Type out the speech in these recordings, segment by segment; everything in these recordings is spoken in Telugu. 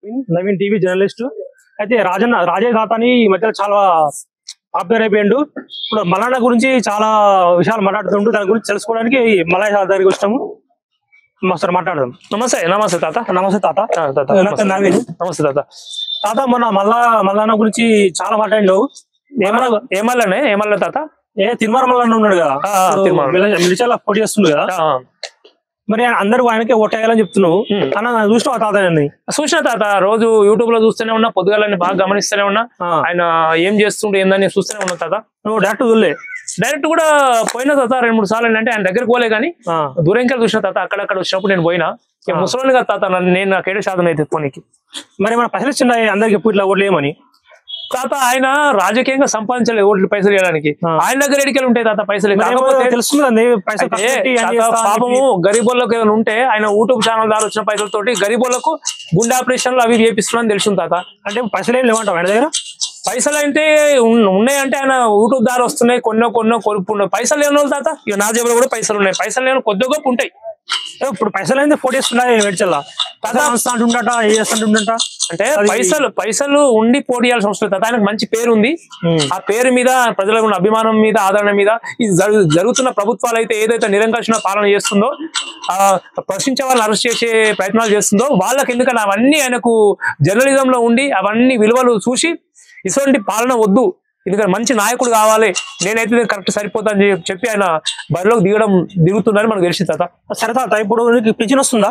నవీన్ టీవీ జర్నలిస్ట్ అయితే రాజన్న రాజే ఖాతాని ఈ మధ్యలో చాలా పాపులర్ అయిపోయిండు ఇప్పుడు మలానా గురించి చాలా విషయాలు మాట్లాడుతుంటూ దాని గురించి తెలుసుకోవడానికి మలయ దగ్గరికి వచ్చాము ఒకసారి మాట్లాడదాం నమస్తే నమస్తే తాత నమస్తే తాత ఆ, తాత నా పేరు నమస్తే. నవీన్ నమస్తే తాత తాత మొన్న మల్లా మల్లాన్న గురించి చాలా మాట్లాడినావు ఏమన్నా ఏమల్లనే ఏమల్ల తాత ఏ తిరుమల మల్లన్న ఉన్నాడు కదా ఆ, ఆ, తిరుమల. మిలిచాల పోటీ చేస్తుండు కదా ఆ, మరి అందరూ ఆయనకే ఓటేయాలని చెప్తున్నావు ఉమ్. అన్న చూసినావు తాత అని చూసిన తాత రోజు యూట్యూబ్ లో చూస్తూనే ఉన్నా పొద్దుగాలని బాగా గమనిస్తూనే ఉన్నా ఆయన ఏం చేస్తుండే ఏందని చూస్తూనే ఉన్నా తాత నువ్వు డైరెక్ట్ చూడలే డైరెక్ట్ కూడా పోయినా తాత రెండు మూడు సార్లు అంటే ఆయన దగ్గరికి పోలే కానీ ఆ. దూరంకెళ్ళి చూసిన తాత అక్కడక్కడ వచ్చినప్పుడు నేను పోయినా ఇక ముసలోని కదా తాత నన్ను నేను నాకు ఏడు శాతం అయితే పోనీకి మరి మన పైసలు ఇచ్చిండ అందరికి ఎప్పుడు ఇట్లా ఓట్లు వేయమని తాత ఆయన రాజకీయంగా సంపాదించలేదు ఓట్లు పైసలు ఇవ్వడానికి ఆ. ఆయన దగ్గర ఎడికెళ్ళి ఉంటాయి తాత పైసలు మరి ఏమో కాకపోతే తెలుస్తుంది కదండి, పైసలు అయితే ఖర్చు పెట్టి అన్ని తాత చేస్తా అని పాపము చెప్పి. గరీబోళ్ళకి ఏదైనా ఉంటే ఆయన యూట్యూబ్ ఛానల్ ద్వారా వచ్చిన పైసలతోటి గరీబోళ్ళకు గుండె ఆపరేషన్లు అవి చేపిస్తున్నాను తెలిసింది తాత అంటే పైసలు ఏం లేవంటావు ఆయన దగ్గర పైసలు అయితే ఉన్- ఉన్నాయంటే ఆయన యూట్యూబ్ ద్వారా వస్తున్నాయి కొన్నో కొన్నో కొనుక్కు పైసలు లేని వాళ్ళు తాత ఇక నా జేబులో కూడా పైసలు ఉన్నాయి పైసలు లేని కొద్ది గొప్ప ఉంటాయి ఏ, ఇప్పుడు పైసలు అయితే ఫోటో వేస్తున్నాయి వెడ్చల్లా తాత అంటుండట ఏ చేస్తుంటుండట అంటే అది- పైసలు పైసలు ఉండి పోటీ చేయాల్సిన అవసరం లేదు తాత ఆయనకు మంచి పేరు ఉంది ఆ పేరు మీద ప్రజలకు ఉన్న అభిమానం మీద ఆదరణ మీద ఈ జరు- జరుగుతున్న ప్రభుత్వాలు అయితే ఏదైతే నిరంకషణ పాలన చేస్తుందో ఆ ప్రశ్నించే వాళ్ళని అరెస్ట్ చేసే ప్రయత్నాలు చేస్తుందో వాళ్ళకి ఎందుకని అవన్నీ ఆయనకు జర్నలిజం లో ఉండి అవన్నీ విలువలు చూసి ఇటువంటి పాలన వద్దు ఎందుకంటే మంచి నాయకుడు కావాలి నేనైతే కరెక్ట్ సరిపోతా అని చెప్పి- చెప్పి ఆయన బరిలోకి దిగడం దిగుతుందని మనకు తెలిసింది తాత సరే తాత ఇప్పుడు నీకు పింఛన్ వస్తుందా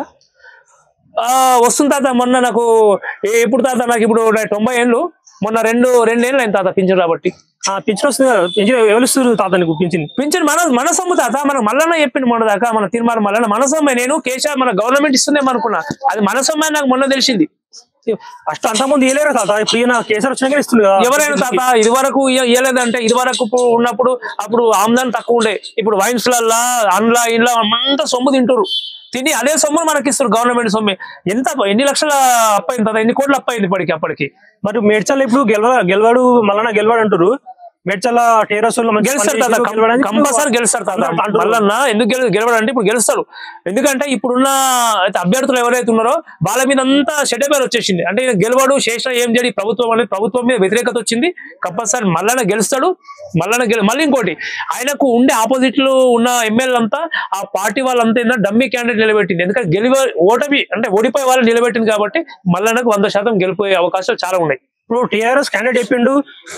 ఆ వస్తుంది తాత మొన్న నాకు ఏ- ఎప్పుడు తాత నాకు ఇప్పుడు నా తొంభై ఏళ్ళు మొన్న రెండు రెండేళ్ళు అయింది తాత పింఛన్ కాబట్టి ఆ పింఛన్ వస్తుంది కదా పింఛన్ ఎవరు ఇస్తారు తాత నీకు పింఛన్ పింఛన్ మన మన సొమ్ము తాత మన మల్లన్న చెప్పింది మొన్న దాకా మన తీర్మానం మల్లన్న మన సొమ్మే నేను కేశవ మన గవర్నమెంట్ ఇస్తుందేమో అనుకున్నా అది మన సొమ్మే అని నాకు మొన్న తెలిసింది ఫస్ట్ అంతకుముందు ఇయలేరు తాత ఇప్పుడు ఈయన కేసీఆర్ వచ్చినాక ఇస్తుంది కదా ఎవరైనా తాత ఇది వరకు ఇవ్వలేదంటే ఇది వరకు ఉన్నప్పుడు అప్పుడు ఆమ్దాన్ తక్కువ ఉండే ఇప్పుడు వైన్స్ లల్లా అండ్లా ఇండ్లా అంతా సొమ్ము తింటారు తిని అదే సొమ్మును మనకి ఇస్తారు గవర్నమెంట్ సొమ్మే ఎంత ఎన్ని లక్షల అప్పయింది తాత ఎన్ని కోట్ల అప్పయింది ఇప్పటికి అప్పటికి మరి మేడ్చల్ ఇప్పుడు గెలవ గెలవాడు మళ్ళా గెలవాడు అంటారు మేడ్చల్ టేరస్ గెలుస్తారు తాత కంపల్సరీ గెలుస్తారు తాత మల్లన్న ఎందుకు గెలు గెలవడం అంటే ఇప్పుడు గెలుస్తారు ఎందుకంటే ఇప్పుడున్న అయితే అభ్యర్థులు ఎవరైతే ఉన్నారో వాళ్ళ మీద అంతా షెడ్ పేరు వచ్చేసింది అంటే ఈయన గెలవడు శేష ఏం చేయడు ఈ ప్రభుత్వం అనేది ప్రభుత్వం మీద వ్యతిరేకత వచ్చింది కంపల్సరీ మల్లన్న గెలుస్తాడు మల్లన్న గెలు మళ్ళీ ఇంకోటి ఆయనకు ఉండే ఆపోజిట్ లో ఉన్న ఎమ్మెల్యే అంతా ఆ పార్టీ వాళ్ళంతా ఏంటంటే డమ్మీ క్యాండిడేట్ నిలబెట్టింది ఎందుకంటే గెలివ ఓటమి అంటే ఓడిపోయే వాళ్ళు నిలబెట్టింది కాబట్టి మల్లన్నకు వంద శాతం గెలిపోయే అవకాశాలు చాలా ఉన్నాయి ఇప్పుడు టీఆర్ఎస్ క్యాండిడేట్ చెప్పిండు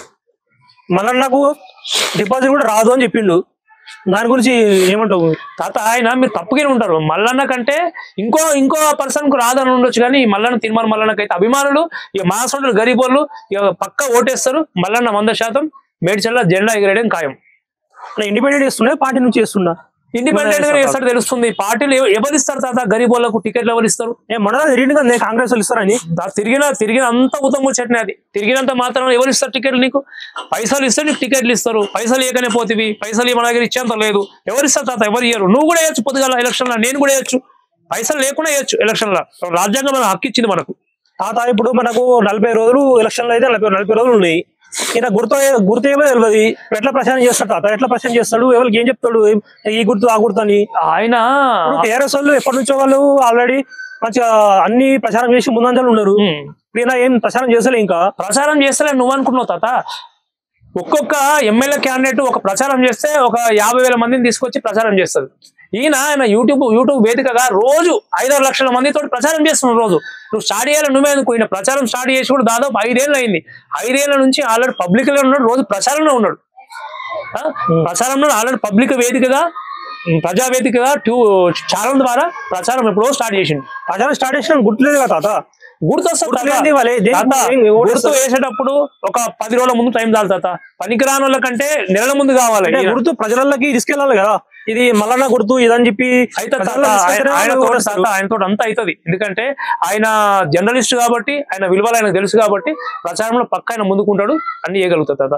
మళ్ళా నాకు డిపాజిట్ కూడా రాదు అని చెప్పిండు దాని గురించి ఏమంటావు తాత ఆయన మీరు తప్పుగానే ఉంటారు మల్లన్న కంటే ఇంకో ఇంకో పర్సన్ కు రాదని ఉండొచ్చు కానీ ఈ మల్లన్న తీర్మానం మల్లన్నకి అయితే అభిమానులు ఇక మాసోళ్ళు గరీబోళ్ళు ఇక పక్క ఓటేస్తారు మల్లన్న వంద శాతం మేడ్చల్ల జెండా ఎగరేయడం ఖాయం ఇండిపెండెంట్ చేస్తుండే పార్టీ నుంచి చేస్తుండా ఇండిపెండెంట్ గా చేస్తాడు తెలుస్తుంది పార్టీలు ఎవ- ఎవరు ఇస్తారు తాత గరీబోళ్ళకు టికెట్లు ఎవరు ఇస్తారు ఏ మొన్న తిరిగింది కదా నేను కాంగ్రెస్ వాళ్ళు ఇస్తారని దా- తిరిగిన తిరిగిన అంత ఉత్తమ చట్నీ అది తిరిగినంత మాత్రం ఎవరు ఇస్తారు టికెట్లు నీకు పైసలు ఇస్తే నీకు టికెట్లు ఇస్తారు పైసలు ఇవ్వకనే పోతివి పైసలు మన దగ్గర ఇచ్చేంత లేదు ఎవరు ఇస్తారు తాత ఎవరు ఇయ్యరు నువ్వు కూడా వేయచ్చు పొద్దుగాల ఎలక్షన్ లో నేను కూడా వేయచ్చు పైసలు లేకుండా వేయచ్చు ఎలక్షన్ లో రాజ్యాంగం మన హక్కు ఇచ్చింది మనకు తాత ఇప్పుడు మనకు నలభై రోజులు ఎలక్షన్లు అయితే నలభై నలభై రోజులు ఉన్నాయి ఈయన గుర్తు గుర్తు ఏమో తెలియదు ఇప్పుడు ఎట్లా ప్రచారం చేస్తాడు తాత ఎట్లా ప్రచారం చేస్తాడు ఎవరికి ఏం చెప్తాడు ఏం- ఈ గుర్తు ఆ గుర్తు అని ఆయన టీఆర్ఎస్ వాళ్ళు ఎప్పటి నుంచో వాళ్ళు ఆల్రెడీ మంచిగా అన్ని ప్రచారం చేసి ముందంజలు ఉన్నారు ఉమ్, ఈయన ఏం ప్రచారం చేస్తలే ఇంకా ప్రచారం చేస్తలే నువ్వు అనుకున్నావు తాత ఒక్కొక్క ఎమ్మెల్యే క్యాండిడేట్ ఒక ప్రచారం చేస్తే ఒక యాభై వేల మందిని తీసుకొచ్చి ప్రచారం చేస్తారు ఈయన ఆయన యూట్యూబ్ యూట్యూబ్ వేదికగా రోజు ఐదారు లక్షల మందితో ప్రచారం చేస్తున్నాడు రోజు నువ్వు స్టార్ట్ చేయాలి నువ్వే అనుకో ఈయన ప్రచారం స్టార్ట్ చేసి కూడా దాదాపు ఐదేళ్ళు అయింది ఐదేళ్ల నుంచి ఆల్రెడీ పబ్లిక్ లో ఉన్నాడు రోజు ప్రచారంలో ఉన్నాడు ఆ? ప్రచారంలో ఆల్రెడీ పబ్లిక్ వేదికగా ఉమ్, ప్రజా వేదికగా ట్యూ ఛానల్ ద్వారా ప్రచారం ఎప్పుడో స్టార్ట్ చేసిండు ప్రచారం స్టార్ట్ చేసిన గుర్తులేదు కదా తాత గుర్తొస్తుంది గుర్తులేంది వాళ్ళే, తాత. దేనికి- తాత, ఏం- ఓటు గుర్తు వస్తుంది. వేసేటప్పుడు ఒక పది రోజుల ముందు టైం చాలు తాత పనికిరాని వాళ్ళ కంటే నెలల ముందు కావాలి అంటే గుర్తు ప్రజలకి తీసుకెళ్ళాలి కదా ఇది మల్లన్న గుర్తు ఇదని చెప్పి అయితే తాత, ప్రజల్లో తీసుకెళ్తేనే ఆయన వాళ్ళు తోటి ఓటేస్తారు. తాత, ఆయన తోటి అంతా అవుతుంది ఎందుకంటే ఆయన జర్నలిస్ట్ కాబట్టి ఆయన విలువలు ఆయనకు తెలుసు కాబట్టి ప్రచారంలో పక్క ఆయన ముందుకుంటాడు అన్ని చేయగలుగుతాడు తాత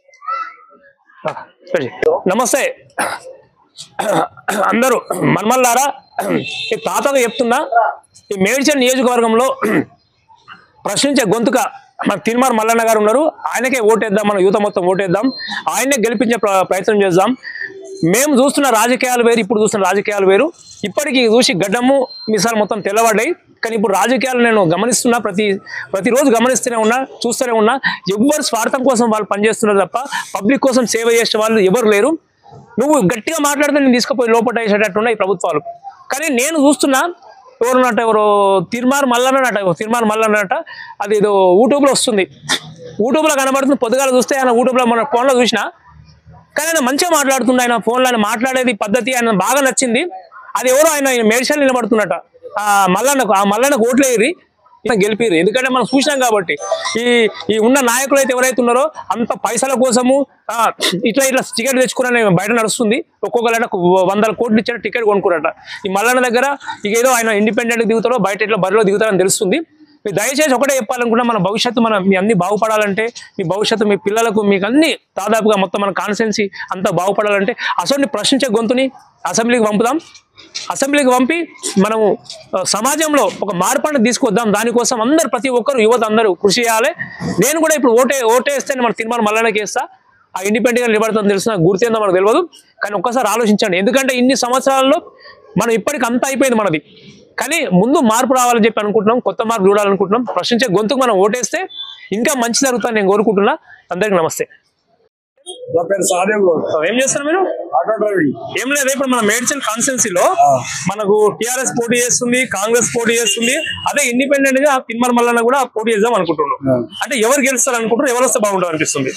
ఆ, సరే. నమస్తే అందరూ మన్మల్లారా ఈ తాతగా చెప్తున్నా ఈ మేడ్చల్ నియోజకవర్గంలో ప్రశ్నించే గొంతుక మన తిరుమల మల్లన్న గారు ఉన్నారు ఆయనకే ఓటేద్దాం మన యువత మొత్తం ఓటేద్దాం ఆయనే గెలిపించే ప్ర- ప్రయత్నం చేద్దాం మేము చూస్తున్న రాజకీయాలు వేరు ఇప్పుడు చూస్తున్న రాజకీయాలు వేరు ఇప్పటికి చూసి గడ్డము మిసాలు మొత్తం తెల్లబడ్డాయి కానీ ఇప్పుడు రాజకీయాలు నేను గమనిస్తున్నా ప్రతి ప్రతిరోజు గమనిస్తూనే ఉన్నా చూస్తూనే ఉన్నా ఎవ్వరు స్వార్థం కోసం వాళ్ళు పనిచేస్తున్నారు తప్ప పబ్లిక్ కోసం సేవ చేసే వాళ్ళు ఎవరు లేరు నువ్వు గట్టిగా మాట్లాడితే నేను తీసుకుపోయి లోపల వేసేటట్టున్నాయి ఈ ప్రభుత్వాలు కానీ నేను చూస్తున్నా ఎవరున్నట్ట ఎవరు తిరుమార్ మల్లన్నట తిరుమార్ మల్లన్నట అది ఏదో యూట్యూబ్లో వస్తుంది యూట్యూబ్లో కనబడుతుంది పొద్దుగాల చూస్తే ఆయన యూట్యూబ్లో మన ఫోన్లో చూసిన కానీ ఆయన మంచిగా మాట్లాడుతుంది ఆయన ఫోన్లో ఆయన మాట్లాడేది పద్ధతి ఆయన బాగా నచ్చింది అది ఎవరో ఆయన ఆయన మేడ్చల్ నిలబడుతున్నట ఆ మల్లన్నకు ఆ మల్లన్నకు ఓట్లేరి గెలిపిరు ఎందుకంటే మనం చూసినాం కాబట్టి ఈ ఈ ఉన్న నాయకులు అయితే ఎవరైతే ఉన్నారో అంత పైసల కోసము ఆ, ఇట్లా ఇట్లా టికెట్ తెచ్చుకున్న బయట నడుస్తుంది ఒక్కొక్కరు వందల కోట్లు ఇచ్చిన టికెట్ కొనుక్కురట ఈ మల్లన్న దగ్గర ఇక ఏదో ఆయన ఇండిపెండెంట్ దిగుతారో బయట ఇట్లా బరిలో దిగుతారని తెలుస్తుంది మీరు దయచేసి ఒకటే చెప్పాలనుకున్నా మన భవిష్యత్తు మన మీ అన్ని బాగుపడాలంటే మీ భవిష్యత్తు మీ పిల్లలకు మీకు అన్ని దాదాపుగా మొత్తం మన కాన్స్టెన్సీ అంతా బాగుపడాలంటే అసలు ప్రశ్నించే గొంతుని అసెంబ్లీకి పంపుదాం అసెంబ్లీకి పంపి మనము ఆ, సమాజంలో ఒక మార్పుని తీసుకొద్దాం దానికోసం అందరు ప్రతి ఒక్కరు యువత అందరూ కృషి చేయాలి నేను కూడా ఇప్పుడు ఓటే ఓటేస్తే మన తీర్మానం మల్లన్నకి వేస్తా ఆ ఇండిపెండెంట్గా నిలబడుతుందని తెలిసిన గుర్తేందో మనకు తెలియదు కానీ ఒక్కసారి ఆలోచించండి ఎందుకంటే ఇన్ని సంవత్సరాల్లో మనం ఇప్పటికి అంతా అయిపోయింది మనది కానీ ముందు మార్పు రావాలని చెప్పి అనుకుంటున్నాం కొత్త మార్పు చూడాలనుకుంటున్నాం ప్రశ్నించే గొంతుకు మనం ఓటేస్తే ఇంకా మంచి జరుగుతుందని నేను కోరుకుంటున్నా అందరికి నమస్తే నా పేరు సహదేవ్ గౌడ్ ఏం చేస్తారు మీరు ఆటో డ్రైవింగ్ ఏం లేదు ఇప్పుడు మన మేడ్చల్ కాన్స్టిట్యున్సీలో మనకు టిఆర్ఎస్ పోటీ చేస్తుంది కాంగ్రెస్ పోటీ చేస్తుంది అదే ఇండిపెండెంట్ గా తిమ్మల మల్లన్న కూడా పోటీ చేద్దాం అనుకుంటున్నాం ఆ. అంటే ఎవరు గెలుస్తారు అనుకుంటారు ఎవరు వస్తే బాగుంటుంది అనిపిస్తుంది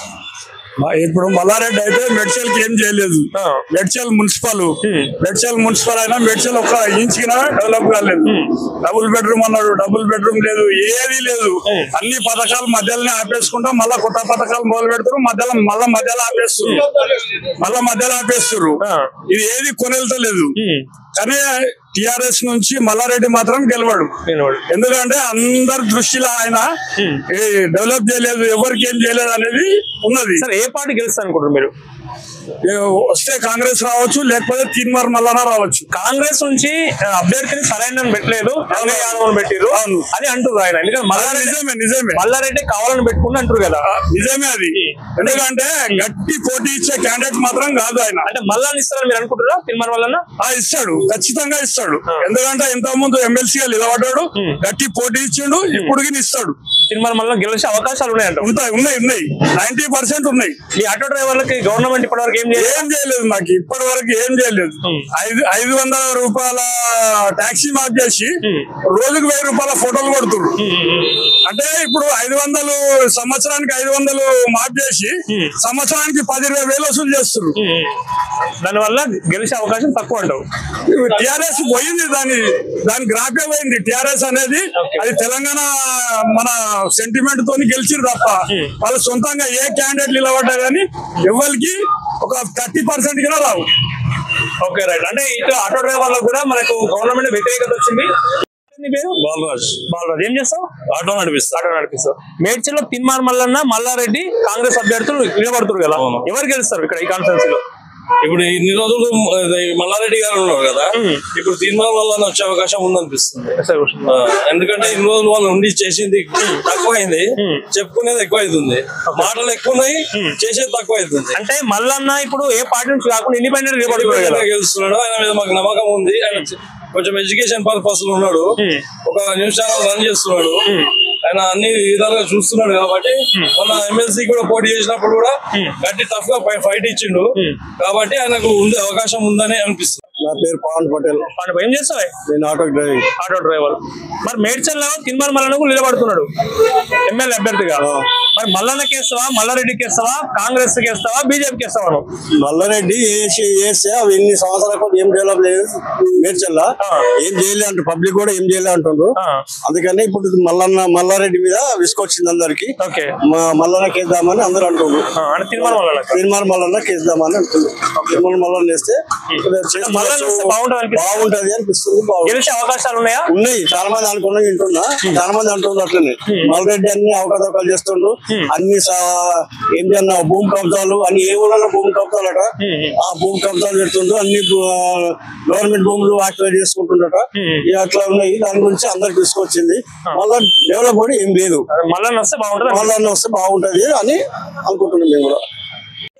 మా- ఇప్పుడు మల్లారెడ్డి అయితే మెడ్చల్ కి ఏం చేయలేదు ఆ. Medchal municipal Hmm. Medchal municipal అయినా మెడ్చల్ ఒక ఇంచ్ కింద డెవలప్ కాలేదు డబుల్ బెడ్రూమ్ అన్నాడు డబుల్ బెడ్రూమ్ లేదు ఏది లేదు Hmm. అన్ని పథకాలు మధ్యలోనే ఆపేసుకుంటా మళ్ళా కొత్త పథకాలు మొదలు పెడతారు మధ్యలో మళ్ళా మధ్యలో ఆపేస్తారు మళ్ళా మధ్యలో ఆపేస్తారు ఆ. ఇది ఏది కొనెళ్తలేదు ఉమ్. కానీ టిఆర్ఎస్ నుంచి మల్లారెడ్డి మాత్రం గెలవాడు వినోడు. ఎందుకంటే అందరి దృష్టిలో ఆయన Hmm. ఏ డెవలప్ చేయలేదు ఎవరికి ఏం చేయలేదు అనేది ఉన్నది సరే ఏ పార్టీ గెలుస్తారు అనుకుంటారు మీరు ఏ వస్తే కాంగ్రెస్ రావచ్చు లేకపోతే తీన్మార్ మల్లన రావచ్చు కాంగ్రెస్ నుంచి ఆ, అభ్యర్థిని సరైన పెట్టలేదు రంగయ్య యాదవ్ పెట్టిరు అవును. అని అంటారు ఆయన ఎందుకంటే అది మల్లారెడ్డి నిజమే నిజమే మల్లారెడ్డి కావాలని పెట్టుకుని అంటారు కదా ఆ, నిజమే అది ఎందుకంటే గట్టి పోటీ ఇచ్చే క్యాండిడేట్ మాత్రం కాదు ఆయన అంటే మల్లాన్ని ఇస్తారని మీరు అనుకుంటారా తిమ్మర వల్ల ఆ ఇస్తాడు ఖచ్చితంగా ఇస్తాడు ఎందుకంటే ఇంత ముందు ఎమ్మెల్సీగా నిలబడ్డాడు Hmm. గట్టి పోటీ ఇచ్చిండు ఇప్పుడు ఇస్తాడు తిమ్మర మల్ల గెలిచే అవకాశాలు ఉన్నాయంట ఉంటాయి ఉన్నాయి ఉన్నాయి నైన్టీ పర్సెంట్ ఉన్నాయి ఈ ఆటో డ్రైవర్లకి గవర్నమెంట్ ఇప్పటివరకు ఏం చేయలేదు ఏం చేయలేదు నాకు ఇప్పటి వరకు ఏం చేయలేదు Hmm. ఐదు ఐదు వందల రూపాయల టాక్సీ మాఫ్ చేసి Hmm. రోజుకు వెయ్యి రూపాయల ఫోటోలు కొడుతున్నారు అంటే ఇప్పుడు ఐదు వందలు సంవత్సరానికి ఐదు వందలు మాఫ్ చేసి Hmm. సంవత్సరానికి పది ఇరవై వేలు వసూలు చేస్తున్నారు దానివల్ల గెలిచే అవకాశం తక్కువ అంటావు టిఆర్ఎస్ పోయింది దాని దాని గ్రాఫే పోయింది టిఆర్ఎస్ అనేది Okay. అది తెలంగాణ మన సెంటిమెంట్ తోని గెలిచిరు తప్ప Hmm. వాళ్ళు సొంతంగా ఏ క్యాండిడేట్ నిలబడ్డా కానీ ఎవరికి ఒక థర్టీ పర్సెంట్ కూడా రావు ఓకే రైట్ అంటే ఇటు ఆటో డ్రైవర్లకు కూడా మనకు గవర్నమెంట్ వ్యతిరేకత వచ్చింది నీ పేరు బాలరాజ్ బాలరాజు ఏం చేస్తావు ఆటో నడిపిస్తా ఆటో నడిపిస్తావు మేడ్చల్లో తిన్మార్ మల్లన్న మల్లారెడ్డి కాంగ్రెస్ అభ్యర్థులు నిలబడుతున్నారు కదా అవును. ఎవరు గెలుస్తారు ఇక్కడ ఈ కాన్ఫరెన్సీలో ఇప్పుడు ఇన్ని రోజులు ఇది మల్లారెడ్డి గారు ఉన్నారు కదా మ్మ్. ఇప్పుడు తీర్మానం వల్ల వచ్చే అవకాశం ఉందనిపిస్తుంది ఆ, ఎందుకంటే ఇన్ని రోజులు వాళ్ళు ఉండి చేసింది తక్కువైంది మ్మ్. చెప్పుకునేది ఎక్కువ అవుతుంది మాటలు ఎక్కువ ఉన్నాయి చేసేది తక్కువ అవుతుంది అంటే మల్లన్న ఇప్పుడు ఏ పార్టీ నుంచి కాకుండా ఇండిపెండెంట్ నిలబడుతున్నారు కదా గెలుస్తున్నాడు ఆయన మీద మాకు నమ్మకం ఉంది ఆయన కొంచెం ఎడ్యుకేషన్ పర్పస్ లో ఉన్నాడు మ్మ్. ఒక న్యూస్ ఛానల్ రన్ చేస్తున్నాడు ఆయన అన్ని విధాలుగా చూస్తున్నాడు కాబట్టి మొన్న ఎమ్మెల్సీ కూడా పోటీ చేసినప్పుడు కూడా గట్టి టఫ్ గా ఫైట్ ఇచ్చిండు కాబట్టి ఆయనకు ఉంది అవకాశం ఉందని అనిపిస్తుంది నా పేరు పవన్ పటేల్ వాడు ఏం చేస్తావు నేను ఆటో డ్రైవింగ్ ఆటో డ్రైవర్ మరి మేడ్చల్లో తిన్మార్ మల్లన్నకు నిలబడుతున్నాడు ఎమ్మెల్యే అభ్యర్థిగా మరి మల్లన్నకి వేస్తావా మల్లారెడ్డికి వేస్తావా కాంగ్రెస్ కి వేస్తావా బీజేపీకి వేస్తావా నువ్వు మల్లారెడ్డి వేసి వేస్తే అవి ఎన్ని సంవత్సరాల కూడా ఏం డెవలప్ లేదు మేడ్చల్లా ఆ. ఏం చేయలే అంటారు పబ్లిక్ కూడా ఏం చేయలే అంటుండ్రు ఆ, అందుకని ఇప్పుడు మల్లన్న మల్లారెడ్డి మీద విసుకొచ్చింది అందరికి ఓకే మల్లన్న కేద్దామని అందరూ అంటుండ్రు ఆ, అంటే తిన్మార్ మల్లన్నకి తీర్మాన మల్లన్న కేద్దామని అంటుండ్రు తీర్మాన మల్లన్న వేస్తే చేస్తే మల్లన్న వస్తే బాగుంటుంది అనిపిస్తుంది. బాగుంటది అనిపిస్తుంది బాగుంటుంది గెలిచే అవకాశాలు ఉన్నాయా ఉన్నాయి చాలా మంది అనుకున్నా వింటున్నా చాలా మంది అంటుండ్రు అట్లనే మల్రెడ్డి అన్ని అవకతవకలు చేస్తుండ్రు అన్ని సా- ఏంటి అన్న భూమి కబ్జాలు అన్ని ఏ ఊళ్ళో భూమి కబ్జాలట ఆ భూమి కబ్జాలు పెడుతుండ్రు అన్ని గవర్నమెంట్ భూములు ఆక్యుపై చేసుకుంటుండట ఇక అట్లా ఉన్నాయి దాని గురించి అందరికి తీసుకొచ్చింది మళ్ళా డెవలప్ కూడా ఏం లేదు మల్లన్న వస్తే బాగుంటుంది మళ్ళా వస్తే బాగుంటది అని అనుకుంటున్నాం మేము కూడా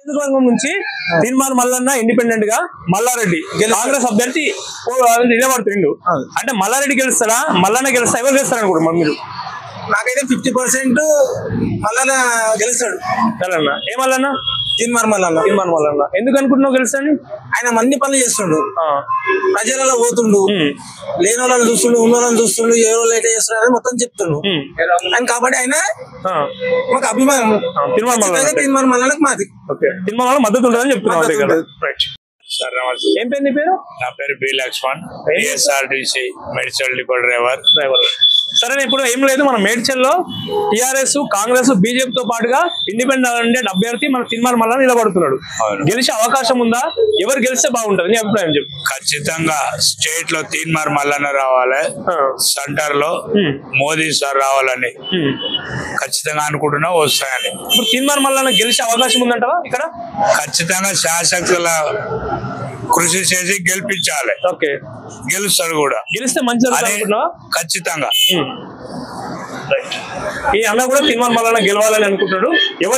నియోజకవర్గం నుంచి తీర్మాన్ మల్లన్న ఇండిపెండెంట్ గా మల్లారెడ్డి కాంగ్రెస్ అభ్యర్థి ఓ- నిలబడుతుండు అంటే మల్లారెడ్డి గెలుస్తాడా మల్లన్న గెలుస్తా ఎవరు గెలుస్తారు అనుకోండి మరి మీరు నాకైతే ఫిఫ్టీ పర్సెంట్ మళ్ళా గెలుస్తాడు మల్లన్న ఏ మల్లన్న తీన్మార్ మళ్ళా తీర్మాన్ మల్లన్న ఎందుకు అనుకుంటున్నావు గెలుస్తాను ఆయన అన్ని పనులు చేస్తుండు ప్రజలలో పోతుండు లేని వాళ్ళని చూస్తుండు ఉన్న వాళ్ళని చూస్తుండు ఏ వాళ్ళు అయితే చేస్తున్నాడు అని మొత్తం చెప్తుండు ఆయన కాబట్టి ఆయన మాకు అభిమానం తీర్మాన్ మల్లన్న తీన్మార్ మళ్ళాకి మాది ఓకే తీర్మాన్ వల్ల మద్దతు ఉంటుందని చెప్తున్నావు అదే కదా మద్దతు రైట్ సార్ నమస్తే ఏం పేరు నీ పేరు నా పేరు బి లక్ష్మణ్ టిఎస్ఆర్టీసీ మెడిసిన్ డిపో డ్రైవర్ డ్రైవర్ సరే ఇప్పుడు ఏం లేదు మన మేడ్చల్లో టిఆర్ఎస్ కాంగ్రెస్ బీజేపీతో పాటుగా ఇండిపెండెంట్ అభ్యర్థి మన తిరుమల మల్ల నిలబడుతున్నాడు అవును. గెలిచే అవకాశం ఉందా ఎవరు గెలిస్తే బాగుంటది నీ అభిప్రాయం చెప్పు ఖచ్చితంగా స్టేట్ లో తీన్మార్ మల్లన్న రావాలి సెంటర్ లో Hmm. మోదీ సార్ రావాలని ఖచ్చితంగా అనుకుంటున్నా వస్తాయని ఇప్పుడు తిరుమల మల్ల గెలిచే అవకాశం ఉందంటావా ఇక్కడ ఖచ్చితంగా శాసకుల కృషి చేసి గెలిపించాలి ఓకే గెలుస్తాడు కూడా గెలిస్తే మంచి అదే అనుకుంటున్నావా ఖచ్చితంగా ఈ అన్న కూడా తిరుమల మల్ల గెలవాలని అనుకుంటున్నాడు ఎవరు